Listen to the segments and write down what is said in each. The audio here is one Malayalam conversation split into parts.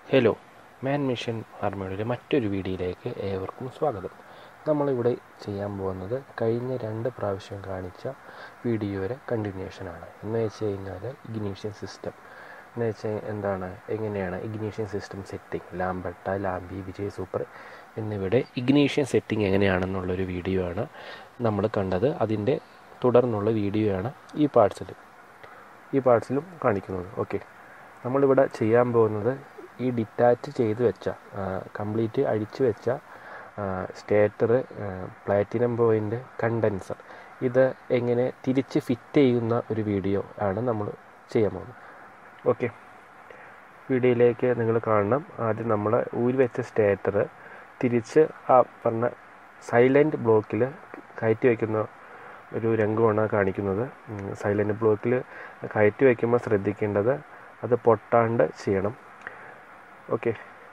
ഹലോ മാൻ മിഷൻ ആർമിയുടെ മറ്റൊരു വീഡിയോയിലേക്ക് ഏവർക്കും സ്വാഗതം നമ്മളിവിടെ ചെയ്യാൻ പോകുന്നത് കഴിഞ്ഞ രണ്ട് പ്രാവശ്യം കാണിച്ച വീഡിയോയുടെ കണ്ടിന്യൂഷനാണ് എന്ന് വെച്ച് കഴിഞ്ഞാൽ ഇഗ്നീഷ്യൻ സിസ്റ്റം എന്ന് വെച്ചാൽ എന്താണ് എങ്ങനെയാണ് ignition system setting Lambretta Lambi Vijay super എന്നിവിടെ ഇഗ്നീഷ്യൻ സെറ്റിംഗ് എങ്ങനെയാണെന്നുള്ളൊരു വീഡിയോ ആണ് നമ്മൾ കണ്ടത് അതിൻ്റെ തുടർന്നുള്ള വീഡിയോ ആണ് ഈ പാർട്സിൽ ഈ പാർട്സിലും കാണിക്കുന്നത് ഓക്കെ നമ്മളിവിടെ ചെയ്യാൻ പോകുന്നത് ഈ ഡിറ്റാച്ച് ചെയ്ത് വെച്ച കംപ്ലീറ്റ് അഴിച്ചു വെച്ച സ്റ്റേറ്റർ പ്ലാറ്റിനം പോയിൻ്റ് കണ്ടൻസർ ഇത് എങ്ങനെ തിരിച്ച് ഫിറ്റ് ചെയ്യുന്ന ഒരു വീഡിയോ ആണ് നമ്മൾ ചെയ്യാൻ പോകുന്നത് ഓക്കെ വീഡിയോയിലേക്ക് നിങ്ങൾ കാണണം ആദ്യം നമ്മൾ ഊരി വെച്ച സ്റ്റേറ്റർ തിരിച്ച് ആ പറഞ്ഞ സൈലൻറ്റ് ബ്ലോക്കിൽ കയറ്റി വയ്ക്കുന്ന ഒരു രംഗമാണ് കാണിക്കുന്നത് സൈലൻറ്റ് ബ്ലോക്കിൽ കയറ്റി വയ്ക്കുമ്പോൾ ശ്രദ്ധിക്കേണ്ടത് അത് പൊട്ടാണ്ട് ചെയ്യണം ഓക്കെ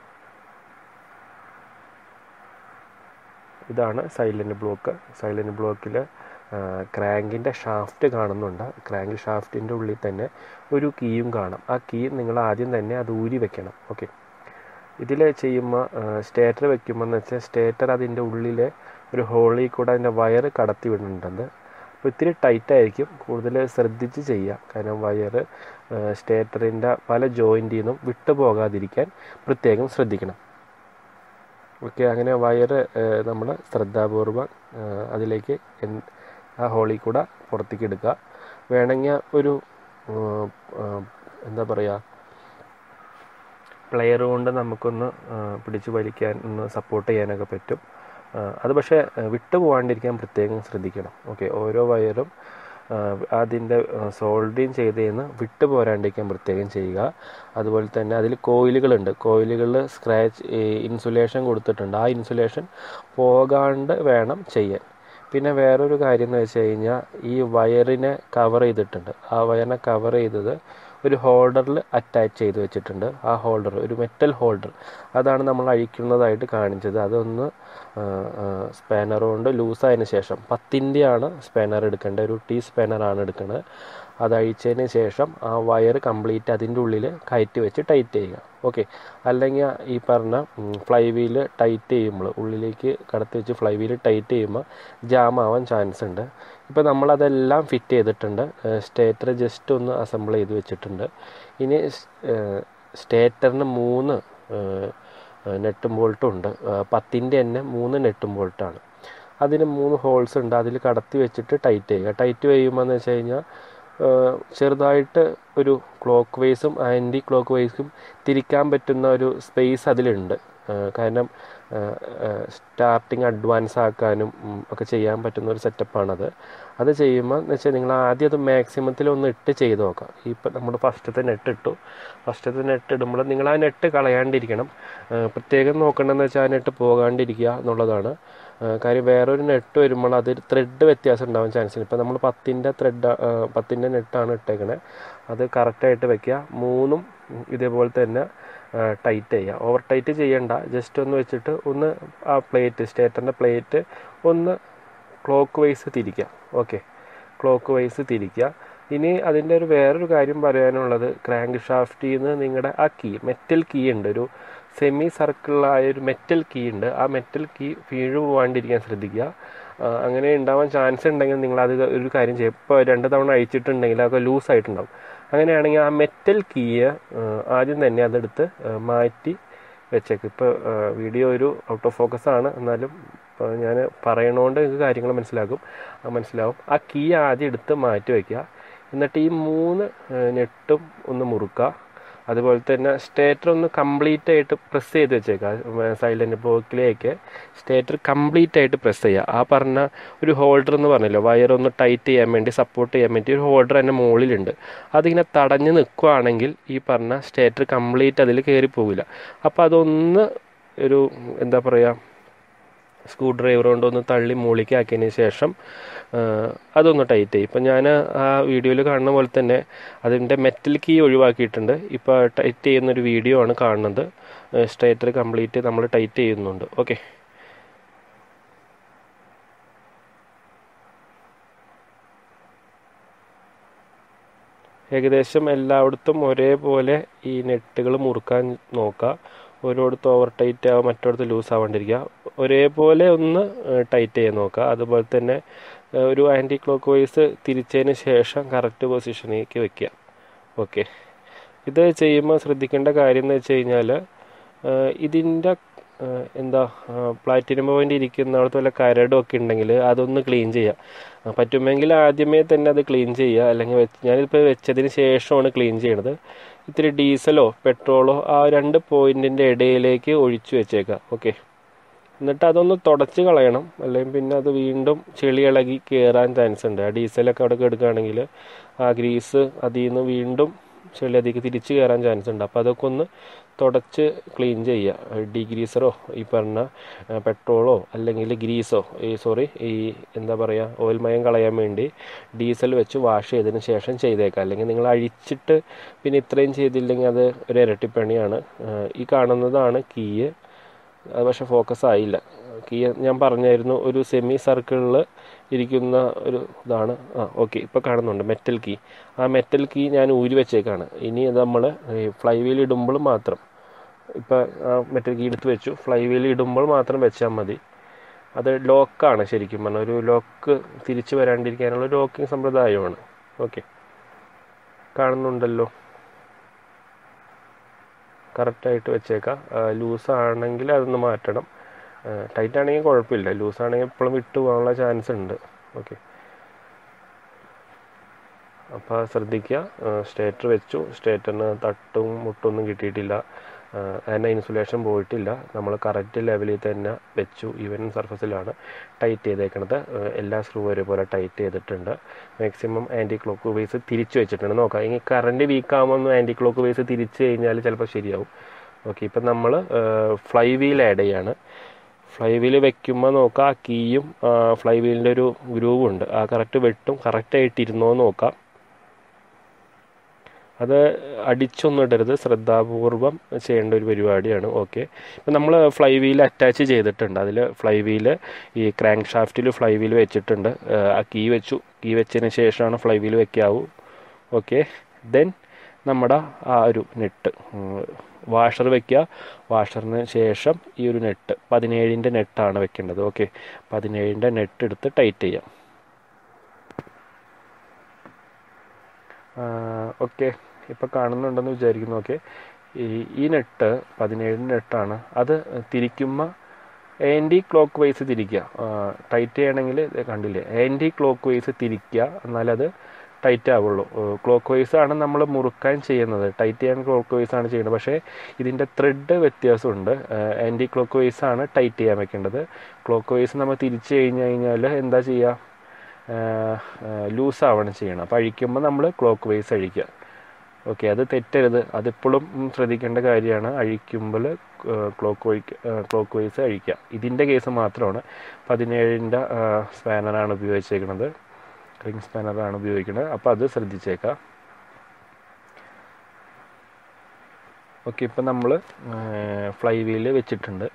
ഇതാണ് സൈലൻറ്റ് ബ്ലോക്ക് സൈലൻറ്റ് ബ്ലോക്കിൽ ക്രാങ്കിൻ്റെ ഷാഫ്റ്റ് കാണുന്നുണ്ട് ക്രാങ്ക് ഷാഫ്റ്റിൻ്റെ ഉള്ളിൽ തന്നെ ഒരു കീയും കാണാം ആ കീ നിങ്ങൾ ആദ്യം തന്നെ അത് ഊരി വെക്കണം ഓക്കെ ഇതിൽ ചെയ്യുമ്പോൾ സ്റ്റേറ്റർ വെക്കുമ്പോൾ എന്ന് വെച്ചാൽ സ്റ്റേറ്റർ അതിൻ്റെ ഉള്ളിലെ ഒരു ഹോളിൽ കൂടെ അതിൻ്റെ വയർ കടത്തി വിടുന്നുണ്ട് അപ്പോൾ ഇത്തിരി ടൈറ്റ് ആയിരിക്കും കൂടുതൽ ശ്രദ്ധിച്ച് ചെയ്യുക കാരണം വയർ സ്റ്റേറ്ററിൻ്റെ പല ജോയിൻറ്റിൽ നിന്നും വിട്ടു പോകാതിരിക്കാൻ പ്രത്യേകം ശ്രദ്ധിക്കണം ഓക്കെ അങ്ങനെ വയർ നമ്മൾ ശ്രദ്ധാപൂർവം അതിലേക്ക് ആ ഹോളിൽ കൂടെ പുറത്തേക്ക് എടുക്കുക വേണമെങ്കിൽ ഒരു എന്താ പറയുക പ്ലെയർ കൊണ്ട് നമുക്കൊന്ന് പിടിച്ചു വലിക്കാൻ ഒന്ന് സപ്പോർട്ട് ചെയ്യാനൊക്കെ പറ്റും അത് പക്ഷേ വിട്ടു പോകാണ്ടിരിക്കാൻ പ്രത്യേകം ശ്രദ്ധിക്കണം ഓക്കെ ഓരോ വയറും അതിൻ്റെ സോൾഡിങ് ചെയ്തതെന്ന് വിട്ടു പോരാണ്ടിരിക്കാൻ പ്രത്യേകം ചെയ്യുക അതുപോലെ തന്നെ അതിൽ കോയിലുകളുണ്ട് കോയിലുകളിൽ സ്ക്രാച്ച് ഇൻസുലേഷൻ കൊടുത്തിട്ടുണ്ട് ആ ഇൻസുലേഷൻ പോകാണ്ട് വേണം ചെയ്യാൻ പിന്നെ വേറൊരു കാര്യം എന്ന് വെച്ച് കഴിഞ്ഞാൽ ഈ വയറിനെ കവർ ചെയ്തിട്ടുണ്ട് ആ വയറിനെ കവർ ചെയ്തത് ഒരു ഹോൾഡറിൽ അറ്റാച്ച് ചെയ്ത് വെച്ചിട്ടുണ്ട് ആ ഹോൾഡർ ഒരു മെറ്റൽ ഹോൾഡർ അതാണ് നമ്മൾ അഴിക്കുന്നതായിട്ട് കാണിച്ചത് അതൊന്ന് സ്പാനർ കൊണ്ട് ലൂസായതിന് ശേഷം പത്തിൻ്റെയാണ് സ്പാനർ എടുക്കേണ്ടത് ഒരു ടീ സ്പാനറാണ് എടുക്കുന്നത് അത് അഴിച്ചതിന് ശേഷം ആ വയർ കംപ്ലീറ്റ് അതിൻ്റെ ഉള്ളിൽ കയറ്റി വെച്ച് ടൈറ്റ് ചെയ്യുക ഓക്കെ അല്ലെങ്കിൽ ഈ പറഞ്ഞ ഫ്ലൈ വീല് ടൈറ്റ് ചെയ്യുമ്പോൾ ഉള്ളിലേക്ക് കടത്തി വെച്ച് ഫ്ലൈ വീല് ടൈറ്റ് ചെയ്യുമ്പോൾ ജാം ആവാൻ ചാൻസ് ഉണ്ട് ഇപ്പോൾ നമ്മളതെല്ലാം ഫിറ്റ് ചെയ്തിട്ടുണ്ട് സ്റ്റേറ്റർ ജസ്റ്റ് ഒന്ന് അസംബിൾ ചെയ്ത് വെച്ചിട്ടുണ്ട് ഇനി സ്റ്റേറ്ററിന് മൂന്ന് നെട്ടും ബോൾട്ടും ഉണ്ട് പത്തിൻ്റെ തന്നെ മൂന്ന് നെട്ടും ബോൾട്ടാണ് അതിന് മൂന്ന് ഹോൾസ് ഉണ്ട് അതിൽ കടത്തി വെച്ചിട്ട് ടൈറ്റ് ചെയ്യുക ടൈറ്റ് ചെയ്യുമ്പോൾ എന്ന് വെച്ച് കഴിഞ്ഞാൽ ചെറുതായിട്ട് ഒരു ക്ലോക്ക് വൈസും ആൻറ്റി ക്ലോക്ക് വൈസും തിരിക്കാൻ പറ്റുന്ന ഒരു സ്പേസ് അതിലുണ്ട് കാരണം സ്റ്റാർട്ടിങ് അഡ്വാൻസ് ആക്കാനും ഒക്കെ ചെയ്യാൻ പറ്റുന്ന ഒരു സെറ്റപ്പാണത് അത് ചെയ്യുമ്പോൾ എന്ന് വെച്ചാൽ നിങ്ങൾ ആദ്യം അത് മാക്സിമത്തിൽ ഒന്ന് ഇട്ട് ചെയ്ത് നോക്കാം ഇപ്പം നമ്മൾ ഫസ്റ്റത്തെ നെറ്റ് ഇട്ടു ഫസ്റ്റത്തെ നെറ്റ് ഇടുമ്പോൾ നിങ്ങൾ ആ നെറ്റ് കളയാണ്ടിരിക്കണം പ്രത്യേകം നോക്കേണ്ടതെന്ന് വെച്ചാൽ ആ നെറ്റ് പോകാണ്ടിരിക്കുക എന്നുള്ളതാണ് കാര്യം വേറൊരു നെറ്റ് വരുമ്പോൾ അത് ത്രെഡ് വ്യത്യാസം ഉണ്ടാവാൻ ചാൻസ് ഉണ്ട് ഇപ്പം നമ്മൾ പത്തിൻ്റെ ത്രെഡ് പത്തിൻ്റെ നെറ്റാണ് ഇട്ടേക്കണേ അത് കറക്റ്റായിട്ട് വെക്കുക മൂന്നും ഇതേപോലെ തന്നെ ടൈറ്റ് ചെയ്യുക ഓവർ ടൈറ്റ് ചെയ്യണ്ട ജസ്റ്റ് ഒന്ന് വെച്ചിട്ട് ഒന്ന് ആ പ്ലേറ്റ് സ്റ്റേറ്ററിൻ്റെ പ്ലേറ്റ് ഒന്ന് ക്ലോക്ക് വൈസ് തിരിക്കുക ഓക്കെ ക്ലോക്ക് വൈസ് തിരിക്കുക ഇനി അതിൻ്റെ ഒരു വേറൊരു കാര്യം പറയാനുള്ളത് ക്രാങ്ക് ഷാഫ്റ്റിൽ നിന്ന് നിങ്ങളുടെ ആ കീ മെറ്റൽ കീ ഉണ്ട് ഒരു സെമി സർക്കിളായ ഒരു മെറ്റൽ കീ ഉണ്ട് ആ മെറ്റൽ കീ വീഴു പോകാണ്ടിരിക്കാൻ ശ്രദ്ധിക്കുക അങ്ങനെ ഉണ്ടാവാൻ ചാൻസ് ഉണ്ടെങ്കിൽ നിങ്ങൾ അത് ഒരു കാര്യം ചെയ്യും ഇപ്പോൾ രണ്ട് തവണ അയച്ചിട്ടുണ്ടെങ്കിൽ അതൊക്കെ ലൂസ് ആയിട്ടുണ്ടാവും അങ്ങനെയാണെങ്കിൽ ആ മെറ്റൽ കീയെ ആദ്യം തന്നെ അതെടുത്ത് മാറ്റി വെച്ചേക്ക് ഇപ്പോൾ വീഡിയോ ഒരു ഔട്ട് ഓഫ് ഫോക്കസ് ആണ് എന്നാലും ഞാൻ പറയണോണ്ട് നിങ്ങൾക്ക് കാര്യങ്ങൾ മനസ്സിലാകും മനസ്സിലാവും ആ കീ ആദ്യം എടുത്ത് മാറ്റി വയ്ക്കുക എന്നിട്ട് ഈ മൂന്ന് നെട്ടും ഒന്ന് മുറുക്കുക അതുപോലെ തന്നെ സ്റ്റേറ്റർ ഒന്ന് കംപ്ലീറ്റ് ആയിട്ട് പ്രസ് ചെയ്ത് വെച്ചേക്കുക സൈലൻറ്റ് ബ്ലോക്കിലേക്ക് സ്റ്റേറ്റർ കംപ്ലീറ്റ് ആയിട്ട് പ്രസ് ചെയ്യുക ആ പറഞ്ഞ ഒരു ഹോൾഡർ എന്ന് പറഞ്ഞല്ലോ വയർ ഒന്ന് ടൈറ്റ് ചെയ്യാൻ വേണ്ടി സപ്പോർട്ട് ചെയ്യാൻ വേണ്ടി ഒരു ഹോൾഡർ എൻ്റെ മുകളിലുണ്ട് അതിങ്ങനെ തടഞ്ഞ് നിൽക്കുകയാണെങ്കിൽ ഈ പറഞ്ഞ സ്റ്റേറ്റർ കംപ്ലീറ്റ് അതിൽ കയറി പോകില്ല അപ്പോൾ അതൊന്ന് ഒരു എന്താ പറയുക സ്ക്രൂ ഡ്രൈവർ കൊണ്ട് ഒന്ന് തള്ളി മുകളിലേക്ക് ആക്കിയതിന് ശേഷം അതൊന്ന് ടൈറ്റ് ചെയ്യും ഇപ്പം ഞാൻ ആ വീഡിയോയിൽ കാണുന്ന പോലെ തന്നെ അതിൻ്റെ മെറ്റൽ കീ ഒഴിവാക്കിയിട്ടുണ്ട് ഇപ്പോൾ ടൈറ്റ് ചെയ്യുന്നൊരു വീഡിയോ ആണ് കാണുന്നത് സ്ട്രേറ്റർ കംപ്ലീറ്റ് നമ്മൾ ടൈറ്റ് ചെയ്യുന്നുണ്ട് ഓക്കെ ഏകദേശം എല്ലായിടത്തും ഒരേപോലെ ഈ നെട്ടുകൾ മുറുക്കാൻ നോക്കുക ഓരോടത്ത് ഓവർ ടൈറ്റ് ആവുക മറ്റോടത്ത് ലൂസ് ആവാണ്ടിരിക്കുക ഒരേപോലെ ഒന്ന് ടൈറ്റ് ചെയ്യാൻ നോക്കുക അതുപോലെ തന്നെ ഏഹ്, ഒരു ആൻറ്റി ക്ലോക്ക് വൈസ് തിരിച്ചതിന് ശേഷം കറക്റ്റ് പൊസിഷനിലേക്ക് വെക്കുക ഓക്കെ ഇത് ചെയ്യുമ്പോൾ ശ്രദ്ധിക്കേണ്ട കാര്യം എന്ന് വെച്ച് കഴിഞ്ഞാൽ ഇതിൻ്റെ എന്താ പ്ലാറ്റിനം പോയിന്റ് ഇരിക്കുന്നിടത്ത് വല്ല കരടും ഒക്കെ ഉണ്ടെങ്കിൽ അതൊന്ന് ക്ലീൻ ചെയ്യുക ആ, പറ്റുമെങ്കിൽ ആദ്യമേ തന്നെ അത് ക്ലീൻ ചെയ്യുക അല്ലെങ്കിൽ വെച്ച് ഞാനിപ്പോൾ വെച്ചതിന് ശേഷമാണ് ക്ലീൻ ചെയ്യണത് ഇത്തിരി ഡീസലോ പെട്രോളോ ആ രണ്ട് പോയിന്റിൻ്റെ ഇടയിലേക്ക് ഒഴിച്ചു വെച്ചേക്കുക ഓക്കെ എന്നിട്ട് അതൊന്ന് തുടച്ച് കളയണം അല്ലെങ്കിൽ പിന്നെ അത് വീണ്ടും ചെളി ഇളകി കയറാൻ ചാൻസ് ഉണ്ട് ആ ഡീസലൊക്കെ അവിടെ എടുക്കുകയാണെങ്കിൽ ആ ഗ്രീസ് അതിൽ നിന്ന് വീണ്ടും ചെളി അതിലേക്ക് തിരിച്ച് കയറാൻ ചാൻസ് ഉണ്ട് അപ്പോൾ അതൊക്കെ ഒന്ന് തുടച്ച് ക്ലീൻ ചെയ്യുക ഡീഗ്രീസറോ ഈ പറഞ്ഞ ആ, പെട്രോളോ അല്ലെങ്കിൽ ഗ്രീസോ ഈ സോറി ഈ എന്താ പറയുക ഓയിൽ മയം കളയാൻ വേണ്ടി ഡീസൽ വെച്ച് വാഷ് ചെയ്തതിന് ശേഷം ചെയ്തേക്കാം അല്ലെങ്കിൽ നിങ്ങൾ അഴിച്ചിട്ട് പിന്നെ ഇത്രയും ചെയ്തില്ലെങ്കിൽ അത് ഒരു ഇരട്ടിപ്പണിയാണ് ആ, ഈ കാണുന്നതാണ് കീയ് അത് പക്ഷെ ഫോക്കസ് ആയില്ല കീ ഞാൻ പറഞ്ഞായിരുന്നു ഒരു സെമി സർക്കിളിൽ ഇരിക്കുന്ന ഒരു ഇതാണ് ആ ഓക്കെ ഇപ്പോൾ കാണുന്നുണ്ട് മെറ്റൽ കീ ആ മെറ്റൽ കീ ഞാൻ ഊരി വെച്ചേക്കാണ് ഇനി അത് നമ്മൾ ഫ്ലൈ വീൽ ഇടുമ്പോൾ മാത്രം ഇപ്പോൾ ആ മെറ്റൽ കീ എടുത്ത് വെച്ചു ഫ്ലൈ വീൽ ഇടുമ്പോൾ മാത്രം വെച്ചാൽ മതി അത് ലോക്കാണ് ശരിക്കും പറഞ്ഞാൽ ഒരു ലോക്ക് തിരിച്ചു വരാണ്ടിരിക്കാനുള്ള ലോക്കിംഗ് സമ്പ്രദായമാണ് ഓക്കെ കാണുന്നുണ്ടല്ലോ കറക്റ്റായിട്ട് വെച്ചേക്കാം ലൂസ് ആണെങ്കിൽ അതൊന്ന് മാറ്റണം ടൈറ്റ് ആണെങ്കിൽ കുഴപ്പമില്ല ലൂസ് ആണെങ്കിൽ എപ്പോഴും വിട്ടു പോകാനുള്ള ചാൻസ് ഉണ്ട് ഓക്കെ അപ്പോൾ ശ്രദ്ധിക്കുക സ്റ്റേറ്റർ വെച്ചു സ്റ്റേറ്ററിന് തട്ടും മുട്ടൊന്നും കിട്ടിയിട്ടില്ല അതിൻ്റെ ഇൻസുലേഷൻ പോയിട്ടില്ല നമ്മൾ കറക്റ്റ് ലെവലിൽ തന്നെ വെച്ചു ഈവൻ സർഫസിലാണ് ടൈറ്റ് ചെയ്തേക്കണത് ഏഹ് എല്ലാ സ്ക്രൂ ഒരുപോലെ ടൈറ്റ് ചെയ്തിട്ടുണ്ട് മാക്സിമം ആൻറ്റി ക്ലോക്ക് വേസ് തിരിച്ചു വെച്ചിട്ടുണ്ട് നോക്കാം ഇനി കറണ്ട് വീക്ക് ആകുമ്പോൾ ആൻറ്റി ക്ലോക്ക് വേസ് തിരിച്ചു കഴിഞ്ഞാൽ ചിലപ്പോൾ ശരിയാവും ഓക്കെ ഇപ്പം നമ്മൾ ഫ്ലൈ വീൽ ആഡ് ചെയ്യാണ് ഫ്ലൈ വീൽ വെക്കുമ്പോൾ നോക്കാം ആ കീയും ഫ്ലൈ വീലിൻ്റെ ഒരു ഗ്രൂവും ഉണ്ട് ആ കറക്റ്റ് വെട്ടും കറക്റ്റായിട്ട് ഇരുന്നോ എന്ന് നോക്കാം അത് അടിച്ചൊന്നും ഇടരുത് ശ്രദ്ധാപൂർവം ചെയ്യേണ്ട ഒരു പരിപാടിയാണ് ഓക്കെ ഇപ്പം നമ്മൾ ഫ്ലൈ വീൽ അറ്റാച്ച് ചെയ്തിട്ടുണ്ട് അതിൽ ഫ്ലൈ വീൽ ഈ ക്രാങ്ക് ഷാഫ്റ്റിൽ ഫ്ലൈ വീൽ വെച്ചിട്ടുണ്ട് ഏഹ് ആ കീ വെച്ചു കീ വെച്ചതിന് ശേഷമാണ് ഫ്ലൈ വീൽ വെക്കാവൂ ഓക്കെ ദെൻ നമ്മുടെ ആ ഒരു നെട്ട് വാഷർ വെക്കുക വാഷറിന് ശേഷം ഈ ഒരു നെട്ട് പതിനേഴിൻ്റെ നെട്ടാണ് വെക്കേണ്ടത് ഓക്കെ പതിനേഴിൻ്റെ നെട്ട് എടുത്ത് ടൈറ്റ് ചെയ്യാം ഓക്കെ ഇപ്പോൾ കാണുന്നുണ്ടെന്ന് വിചാരിക്കുന്നു ഓക്കെ ഈ ഈ നെട്ട് പതിനേഴിൻ്റെ നെട്ടാണ് അത് തിരിക്കുമ്പോൾ ആൻറ്റി ക്ലോക്ക് വൈസ് തിരിക്കുക ടൈറ്റ് ചെയ്യണമെങ്കിൽ ഇത് കണ്ടില്ലേ ആൻറ്റി ക്ലോക്ക് വൈസ് തിരിക്കുക എന്നാലത് ടൈറ്റ് ആവുള്ളൂ ക്ലോക്ക് വൈസ് ആണ് നമ്മൾ മുറുക്കാൻ ചെയ്യുന്നത് ടൈറ്റ് ചെയ്യാൻ ക്ലോക്ക് വൈസ് ആണ് ചെയ്യുന്നത് പക്ഷേ ഇതിൻ്റെ ത്രെഡ് വ്യത്യാസമുണ്ട് ആൻറ്റി ക്ലോക്ക് വൈസ് ആണ് ടൈറ്റ് ചെയ്യാൻ വെക്കേണ്ടത് ക്ലോക്ക് വൈസ് നമ്മൾ തിരിച്ചു കഴിഞ്ഞ് കഴിഞ്ഞാൽ എന്താ ചെയ്യുക ലൂസ് ആവണം ചെയ്യണം അപ്പോൾ അഴിക്കുമ്പോൾ നമ്മൾ ക്ലോക്ക് വൈസ് അഴിക്കുക ഓക്കെ അത് തെറ്റരുത് അതിപ്പോഴും ശ്രദ്ധിക്കേണ്ട കാര്യമാണ് അഴിക്കുമ്പോൾ ക്ലോക്ക് വൈ ക്ലോക്ക് വൈസ് അഴിക്കുക ഇതിൻ്റെ കേസ് മാത്രമാണ് പതിനേഴിൻ്റെ സ്പാനറാണ് ഉപയോഗിച്ചേക്കുന്നത് റിംഗ് സ്പാനറാണ് ഉപയോഗിക്കുന്നത് അപ്പോൾ അത് ശ്രദ്ധിച്ചേക്കാം ഓക്കെ ഇപ്പം നമ്മൾ ഫ്ലൈ വീല് വെച്ചിട്ടുണ്ട്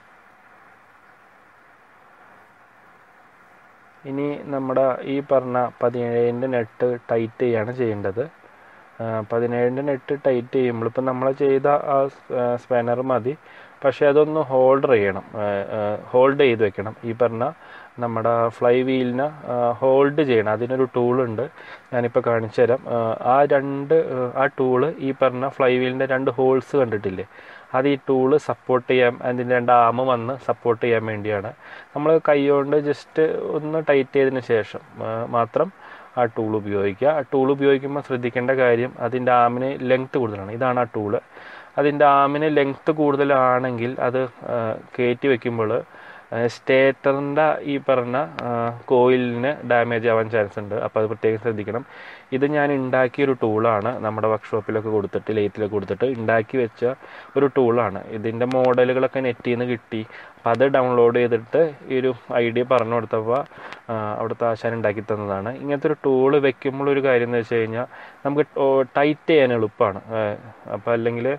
ഇനി നമ്മുടെ ഈ പറഞ്ഞ പതിനേഴിൻ്റെ നെട്ട് ടൈറ്റ് ചെയ്യാണ് ചെയ്യേണ്ടത് പതിനേഴിൻ്റെ നെട്ട് ടൈറ്റ് ചെയ്യുമ്പോൾ ഇപ്പം നമ്മൾ ചെയ്ത ആ സ്പാനർ മതി പക്ഷേ അതൊന്ന് ഹോൾഡർ ചെയ്യണം ഹോൾഡ് ചെയ്ത് വെക്കണം ഈ പറഞ്ഞ നമ്മുടെ ഫ്ലൈ വീലിന് ഹോൾഡ് ചെയ്യണം അതിനൊരു ടൂളുണ്ട് ഞാനിപ്പോൾ കാണിച്ചു തരാം ആ രണ്ട് ആ ടൂള് ഈ പറഞ്ഞ ഫ്ലൈ വീലിൻ്റെ രണ്ട് ഹോൾസ് കണ്ടിട്ടില്ലേ അത് ഈ ടൂള് സപ്പോർട്ട് ചെയ്യാൻ അതിൻ്റെ രണ്ട് ആമ വന്ന് സപ്പോർട്ട് ചെയ്യാൻ വേണ്ടിയാണ് നമ്മൾ കൈകൊണ്ട് ജസ്റ്റ് ഒന്ന് ടൈറ്റ് ചെയ്തതിന് ശേഷം മാത്രം ആ ടൂൾ ഉപയോഗിക്കുക ആ ടൂൾ ഉപയോഗിക്കുമ്പോൾ ശ്രദ്ധിക്കേണ്ട കാര്യം അതിൻ്റെ ആമിന് ലെങ്ത്ത് കൂടുതലാണ് ഇതാണ് ആ ടൂള് അതിൻ്റെ ആമിന് ലെങ്ത്ത് കൂടുതലാണെങ്കിൽ അത് കയറ്റി വെക്കുമ്പോൾ സ്റ്റേറ്ററിൻ്റെ ഈ പറഞ്ഞ കോയിലിന് ഡാമേജ് ആവാൻ ചാൻസ് ഉണ്ട് അപ്പോൾ അത് പ്രത്യേകം ശ്രദ്ധിക്കണം ഇത് ഞാൻ ഉണ്ടാക്കിയൊരു ടൂളാണ് നമ്മുടെ വർക്ക്ഷോപ്പിലൊക്കെ കൊടുത്തിട്ട് ലേത്തിലൊക്കെ കൊടുത്തിട്ട് ഉണ്ടാക്കി വെച്ച ഒരു ടൂളാണ് ഇതിൻ്റെ മോഡലുകളൊക്കെ നെറ്റിൽ നിന്ന് കിട്ടി അപ്പോൾ അത് ഡൗൺലോഡ് ചെയ്തിട്ട് ഈ ഒരു ഐഡിയ പറഞ്ഞു കൊടുത്തപ്പോൾ അവിടുത്തെ ആശാൻ ഉണ്ടാക്കി തന്നതാണ് ഇങ്ങനത്തെ ഒരു ടൂള് വെക്കുമ്പോൾ ഒരു കാര്യം എന്ന് വെച്ച് കഴിഞ്ഞാൽ നമുക്ക് ടൈറ്റ് ചെയ്യാൻ എളുപ്പമാണ് അപ്പോൾ അല്ലെങ്കിൽ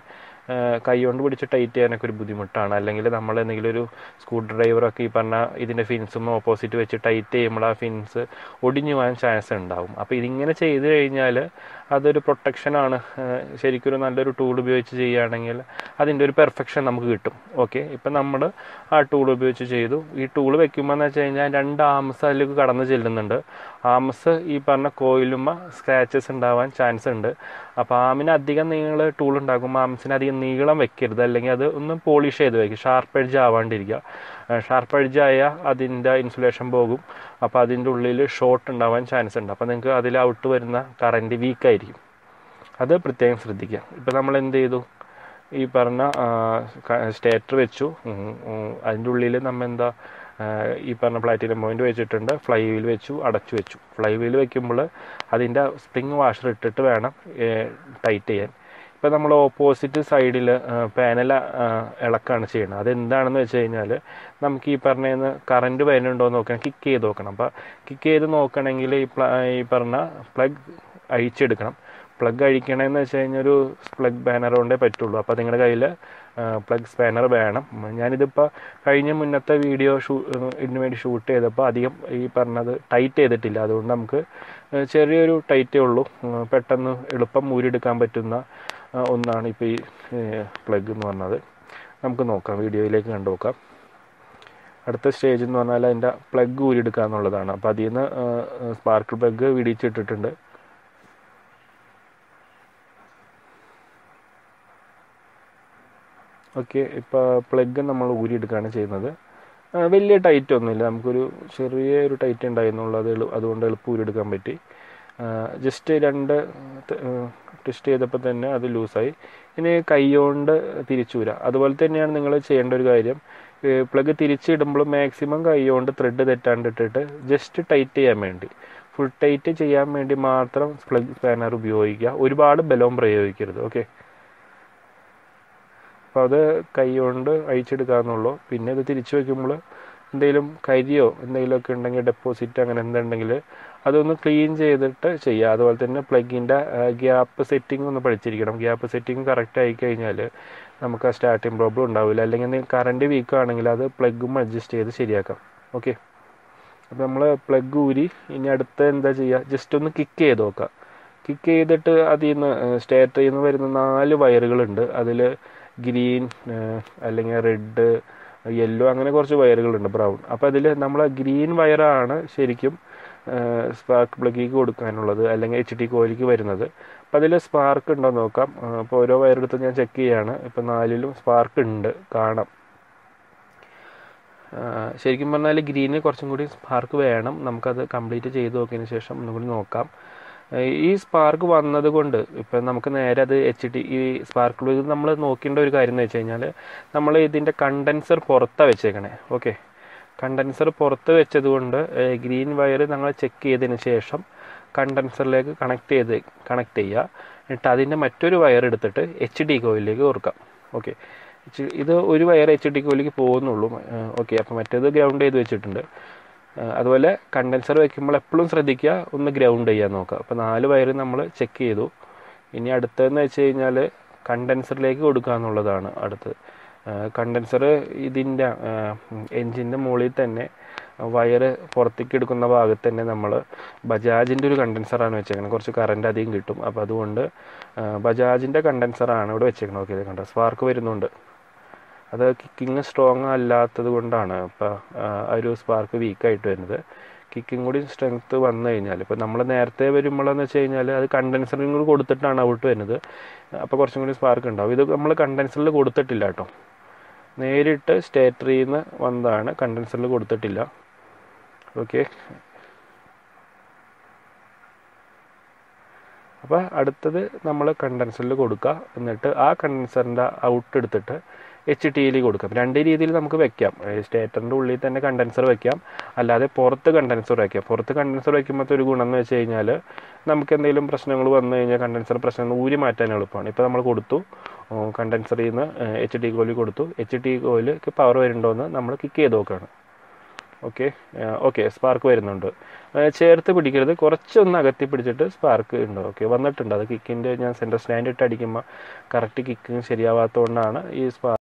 കൈ കൊണ്ട് പിടിച്ച് ടൈറ്റ് ചെയ്യാനൊക്കെ ഒരു ബുദ്ധിമുട്ടാണ് അല്ലെങ്കിൽ നമ്മൾ എന്തെങ്കിലും ഒരു സ്ക്രൂ ഡ്രൈവറൊക്കെ ഈ പറഞ്ഞ ഇതിൻ്റെ ഫിൻസും ഓപ്പോസിറ്റ് വെച്ച് ടൈറ്റ് ചെയ്യുമ്പോൾ ആ ഫിൻസ് ഒടിഞ്ഞു പോകാൻ ചാൻസ് ഉണ്ടാവും അപ്പോൾ ഇതിങ്ങനെ ചെയ്ത് കഴിഞ്ഞാൽ അതൊരു പ്രൊട്ടക്ഷനാണ് ശരിക്കും ഒരു നല്ലൊരു ടൂൾ ഉപയോഗിച്ച് ചെയ്യുകയാണെങ്കിൽ അതിൻ്റെ ഒരു പെർഫെക്ഷൻ നമുക്ക് കിട്ടും ഓക്കെ ഇപ്പം നമ്മൾ ആ ടൂൾ ഉപയോഗിച്ച് ചെയ്തു ഈ ടൂൾ വെക്കുമ്പോൾ എന്ന് വെച്ച് കഴിഞ്ഞാൽ രണ്ട് ആംസ് അതിലേക്ക് കടന്ന് ചെല്ലുന്നുണ്ട് ആംസ് ഈ പറഞ്ഞ കോയിലുമ്മ സ്ക്രാച്ചസ് ഉണ്ടാവാൻ ചാൻസ് ഉണ്ട് അപ്പോൾ ആമിന് അധികം നീള ടൂൾ ഉണ്ടാക്കുമ്പോൾ ആംസിന് അധികം നീളം വെക്കരുത് അല്ലെങ്കിൽ അത് ഒന്ന് പോളിഷ് ചെയ്ത് വെക്കുക ഷാർപ്പ് എഡ്ജ് ആവാണ്ടിരിക്കുക ഷാർപ്പ് എഡ്ജ് ആയാൽ അതിൻ്റെ ഇൻസുലേഷൻ പോകും അപ്പോൾ അതിൻ്റെ ഉള്ളിൽ ഷോർട്ട് ഉണ്ടാവാൻ ചാൻസ് ഉണ്ട് അപ്പോൾ നിങ്ങൾക്ക് അതിൽ ഔട്ട് വരുന്ന കറൻറ്റ് വീക്കായിരിക്കും അത് പ്രത്യേകം ശ്രദ്ധിക്കുക ഇപ്പോൾ നമ്മൾ എന്ത് ചെയ്തു ഈ പറഞ്ഞ സ്റ്റേറ്റർ വെച്ചു അതിൻ്റെ ഉള്ളിൽ നമ്മൾ എന്താ ഈ പറഞ്ഞ പ്ലാറ്റിനം പോയിന്റ് വെച്ചിട്ടുണ്ട് ഫ്ലൈ വീൽ വെച്ചു അടച്ചു വെച്ചു ഫ്ലൈ വീൽ വെക്കുമ്പോൾ അതിൻ്റെ സ്പ്രിങ് വാഷർ ഇട്ടിട്ട് വേണം ടൈറ്റ് ചെയ്യാൻ ഇപ്പോൾ നമ്മൾ ഓപ്പോസിറ്റ് സൈഡിൽ പാനൽ ഇളക്കാണ് ചെയ്യുന്നത് അതെന്താണെന്ന് വെച്ച് കഴിഞ്ഞാൽ നമുക്ക് ഈ പറഞ്ഞ കറണ്ട് വരുന്നുണ്ടോ എന്ന് നോക്കണം കിക്ക് ചെയ്ത് നോക്കണം അപ്പോൾ കിക്ക് ചെയ്ത് നോക്കണമെങ്കിൽ ഈ ഈ പറഞ്ഞ പ്ലഗ് അഴിച്ചെടുക്കണം പ്ലഗ് അഴിക്കണമെന്ന് വെച്ച് കഴിഞ്ഞാൽ ഒരു പ്ലഗ് ബാനർ കൊണ്ടേ പറ്റുള്ളൂ അപ്പോൾ നിങ്ങളുടെ കയ്യിൽ പ്ലഗ് സ്പാനർ വേണം ഞാനിതിപ്പോൾ കഴിഞ്ഞ മുന്നത്തെ വീഡിയോ ഷൂ ഇതിന് വേണ്ടി ഷൂട്ട് ചെയ്തപ്പോൾ അധികം ഈ പറഞ്ഞത് ടൈറ്റ് ചെയ്തിട്ടില്ല അതുകൊണ്ട് നമുക്ക് ചെറിയൊരു ടൈറ്റേ ഉള്ളൂ പെട്ടെന്ന് എളുപ്പം ഊരിയെടുക്കാൻ പറ്റുന്ന ഒന്നാണ് ഇപ്പോൾ ഈ പ്ലഗ് എന്ന് പറഞ്ഞത് നമുക്ക് നോക്കാം വീഡിയോയിലേക്ക് കണ്ടു നോക്കാം അടുത്ത സ്റ്റേജ് എന്ന് പറഞ്ഞാൽ അതിൻ്റെ പ്ലഗ് ഊരിയെടുക്കുക എന്നുള്ളതാണ് അപ്പോൾ അതിൽ നിന്ന് സ്പാർക്കിൾ പ്ലഗ് വിടിച്ചിട്ടിട്ടുണ്ട് ഓക്കെ ഇപ്പോൾ പ്ലഗ് നമ്മൾ ഊരിയെടുക്കുകയാണ് ചെയ്യുന്നത് വലിയ ടൈറ്റ് ഒന്നുമില്ല നമുക്കൊരു ചെറിയ ഒരു ടൈറ്റ് ഉണ്ടായിരുന്നുള്ളൂ അത് അതുകൊണ്ട് എളുപ്പം ഊരിയെടുക്കാൻ പറ്റി ജസ്റ്റ് രണ്ട് ട്വിസ്റ്റ് ചെയ്തപ്പോൾ തന്നെ അത് ലൂസായി ഇനി കൈകൊണ്ട് തിരിച്ചൂര അതുപോലെ തന്നെയാണ് നിങ്ങൾ ചെയ്യേണ്ട ഒരു കാര്യം പ്ലഗ് തിരിച്ചിടുമ്പോൾ മാക്സിമം കൈകൊണ്ട് ത്രെഡ് തെറ്റാണ്ടിട്ടിട്ട് ജസ്റ്റ് ടൈറ്റ് ചെയ്യാൻ വേണ്ടി ഫുൾ ടൈറ്റ് ചെയ്യാൻ വേണ്ടി മാത്രം പ്ലഗ് സ്പാനർ ഉപയോഗിക്കുക ഒരുപാട് ബലവും പ്രയോഗിക്കരുത് ഓക്കെ അപ്പോൾ അത് കൈ കൊണ്ട് അഴിച്ചെടുക്കാമെന്നുള്ളൂ പിന്നെ ഇത് തിരിച്ചു വയ്ക്കുമ്പോൾ എന്തെങ്കിലും കരിയോ എന്തെങ്കിലുമൊക്കെ ഉണ്ടെങ്കിൽ ഡെപ്പോസിറ്റ് അങ്ങനെ എന്തുണ്ടെങ്കിൽ അതൊന്ന് ക്ലീൻ ചെയ്തിട്ട് ചെയ്യുക അതുപോലെ തന്നെ പ്ലഗിൻ്റെ ഗ്യാപ്പ് സെറ്റിംഗ് ഒന്ന് പഠിച്ചിരിക്കണം ഗ്യാപ്പ് സെറ്റിംഗ് കറക്റ്റ് ആയി കഴിഞ്ഞാൽ നമുക്ക് ആ സ്റ്റാർട്ടിങ് പ്രോബ്ലം ഉണ്ടാവില്ല അല്ലെങ്കിൽ കറണ്ട് വീക്ക് ആണെങ്കിൽ അത് പ്ലഗും അഡ്ജസ്റ്റ് ചെയ്ത് ശരിയാക്കാം ഓക്കെ അപ്പോൾ നമ്മൾ പ്ലഗ് ഊരി ഇനി അടുത്ത എന്താ ചെയ്യുക ജസ്റ്റ് ഒന്ന് കിക്ക് ചെയ്ത് നോക്കുക കിക്ക് ചെയ്തിട്ട് അതിൽ നിന്ന് സ്റ്റേറ്ററിൽ നിന്ന് വരുന്ന നാല് വയറുകളുണ്ട് അതിൽ ഗ്രീൻ അല്ലെങ്കിൽ റെഡ് യെല്ലോ അങ്ങനെ കുറച്ച് വയറുകളുണ്ട് ബ്രൗൺ അപ്പോൾ അതിൽ നമ്മൾ ഗ്രീൻ വയറാണ് ശരിക്കും സ്പാർക്ക് പ്ലഗിലേക്ക് കൊടുക്കാനുള്ളത് അല്ലെങ്കിൽ എച്ച് ഡി കോയിലേക്ക് വരുന്നത് അപ്പോൾ അതിൽ സ്പാർക്ക് ഉണ്ടോ നോക്കാം അപ്പോൾ ഓരോ വയറെടുത്ത് ഞാൻ ചെക്ക് ചെയ്യാണ് ഇപ്പോൾ നാലിലും സ്പാർക്ക് ഉണ്ട് കാണാം ശരിക്കും പറഞ്ഞാൽ ഗ്രീന് കുറച്ചും കൂടി സ്പാർക്ക് വേണം നമുക്കത് കംപ്ലീറ്റ് ചെയ്ത് നോക്കിയതിന് ശേഷം ഒന്നും കൂടി നോക്കാം ഈ സ്പാർക്ക് വന്നത് കൊണ്ട് ഇപ്പം നമുക്ക് നേരെ അത് എച്ച് ഡി ഈ സ്പാർക്ക് പ്ലഗ് നമ്മൾ നോക്കേണ്ട ഒരു കാര്യം എന്ന് വെച്ച് കഴിഞ്ഞാൽ നമ്മൾ ഇതിൻ്റെ കണ്ടൻസർ പുറത്താണ് വെച്ചേക്കണേ ഓക്കെ കണ്ടൻസർ പുറത്ത് വെച്ചത് കൊണ്ട് ഗ്രീൻ വയർ നമ്മൾ ചെക്ക് ചെയ്തതിന് ശേഷം കണ്ടൻസറിലേക്ക് കണക്ട് ചെയ്ത് കണക്ട് ചെയ്യുക എന്നിട്ട് അതിൻ്റെ മറ്റൊരു വയർ എടുത്തിട്ട് എച്ച് ഡി കോയിലേക്ക് കൊടുക്കാം ഓക്കെ ഇത് ഒരു വയർ എച്ച് ഡി കോയിലേക്ക് പോകുന്നുള്ളൂ ഓക്കെ അപ്പോൾ മറ്റേത് ഗ്രൗണ്ട് ചെയ്ത് വെച്ചിട്ടുണ്ട് അതുപോലെ കണ്ടൻസർ വെക്കുമ്പോൾ എപ്പോഴും ശ്രദ്ധിക്കുക ഒന്ന് ഗ്രൗണ്ട് ചെയ്യാൻ നോക്കുക അപ്പോൾ നാല് വയർ നമ്മൾ ചെക്ക് ചെയ്തു ഇനി അടുത്തതെന്ന് വെച്ച് കഴിഞ്ഞാൽ കണ്ടൻസറിലേക്ക് കൊടുക്കുക എന്നുള്ളതാണ് അടുത്തത് കണ്ടൻസർ ഇതിൻ്റെ എൻജിൻ്റെ മുകളിൽ തന്നെ വയർ പുറത്തേക്ക് എടുക്കുന്ന ഭാഗത്ത് തന്നെ നമ്മൾ ബജാജിൻ്റെ ഒരു കണ്ടൻസറാണ് വെച്ചേക്കുന്നത് കുറച്ച് കറണ്ട് അധികം കിട്ടും അപ്പോൾ അതുകൊണ്ട് ബജാജിൻ്റെ കണ്ടൻസറാണ് ഇവിടെ വെച്ചേക്കുന്നത് ഓക്കെ കണ്ട സ്പാർക്ക് വരുന്നുണ്ട് അത് കിക്കിങ് സ്ട്രോങ് അല്ലാത്തത് കൊണ്ടാണ് ഇപ്പോൾ ആ ഒരു സ്പാർക്ക് വീക്കായിട്ട് വരുന്നത് കിക്കിങ് കൂടി സ്ട്രെങ്ത്ത് വന്നു കഴിഞ്ഞാൽ ഇപ്പോൾ നമ്മൾ നേരത്തെ വരുമ്പോഴെന്ന് വെച്ച് കഴിഞ്ഞാൽ അത് കണ്ടൻസറിങ് കൂടി കൊടുത്തിട്ടാണ് ഔട്ട് വരുന്നത് അപ്പോൾ കുറച്ചും കൂടി സ്പാർക്ക് ഉണ്ടാവും ഇത് നമ്മൾ കണ്ടൻസറിൽ കൊടുത്തിട്ടില്ല കേട്ടോ നേരിട്ട് സ്റ്റേറ്ററിൽ നിന്ന് വന്നതാണ് കണ്ടൻസറിൽ കൊടുത്തിട്ടില്ല ഓക്കെ അപ്പോൾ അടുത്തത് നമ്മൾ കണ്ടൻസറിൽ കൊടുക്കുക എന്നിട്ട് ആ കണ്ടൻസറിൻ്റെ ഔട്ട് എടുത്തിട്ട് എച്ച് ടിയിൽ കൊടുക്കാം രണ്ട് രീതിയിൽ നമുക്ക് വെക്കാം സ്റ്റേറ്ററിൻ്റെ ഉള്ളിൽ തന്നെ കണ്ടൻസർ വെക്കാം അല്ലാതെ പുറത്ത് കണ്ടൻസർ വയ്ക്കാം പുറത്ത് കണ്ടൻസർ വയ്ക്കുമ്പോഴത്തെ ഒരു ഗുണം എന്ന് വെച്ച് കഴിഞ്ഞാൽ നമുക്ക് എന്തെങ്കിലും പ്രശ്നങ്ങൾ വന്നു കഴിഞ്ഞാൽ കണ്ടൻസർ പ്രശ്നങ്ങൾ ഊരി മാറ്റാൻ എളുപ്പമാണ് ഇപ്പോൾ നമ്മൾ കൊടുത്തു കണ്ടൻസറിൽ നിന്ന് എച്ച് ഡി കോയിൽ കൊടുത്തു എച്ച് ഡി കോയിലേക്ക് പവർ വരുന്നുണ്ടോ എന്ന് നമ്മൾ കിക്ക് ചെയ്ത് നോക്കുകയാണ് ഓക്കെ ഓക്കെ സ്പാർക്ക് വരുന്നുണ്ട് ആ, ചേർത്ത് പിടിക്കരുത് കുറച്ചൊന്ന് അകത്തി പിടിച്ചിട്ട് സ്പാർക്ക് ഉണ്ട് ഓക്കെ വന്നിട്ടുണ്ട് അത് കിക്കിൻ്റെ ഞാൻ സെൻറ്റർ സ്റ്റാൻഡ് ഇട്ട് അടിക്കുമ്പോൾ കറക്റ്റ് കിക്കിങ് ശരിയാവാത്തതുകൊണ്ടാണ് ഈ സ്പാർക്ക്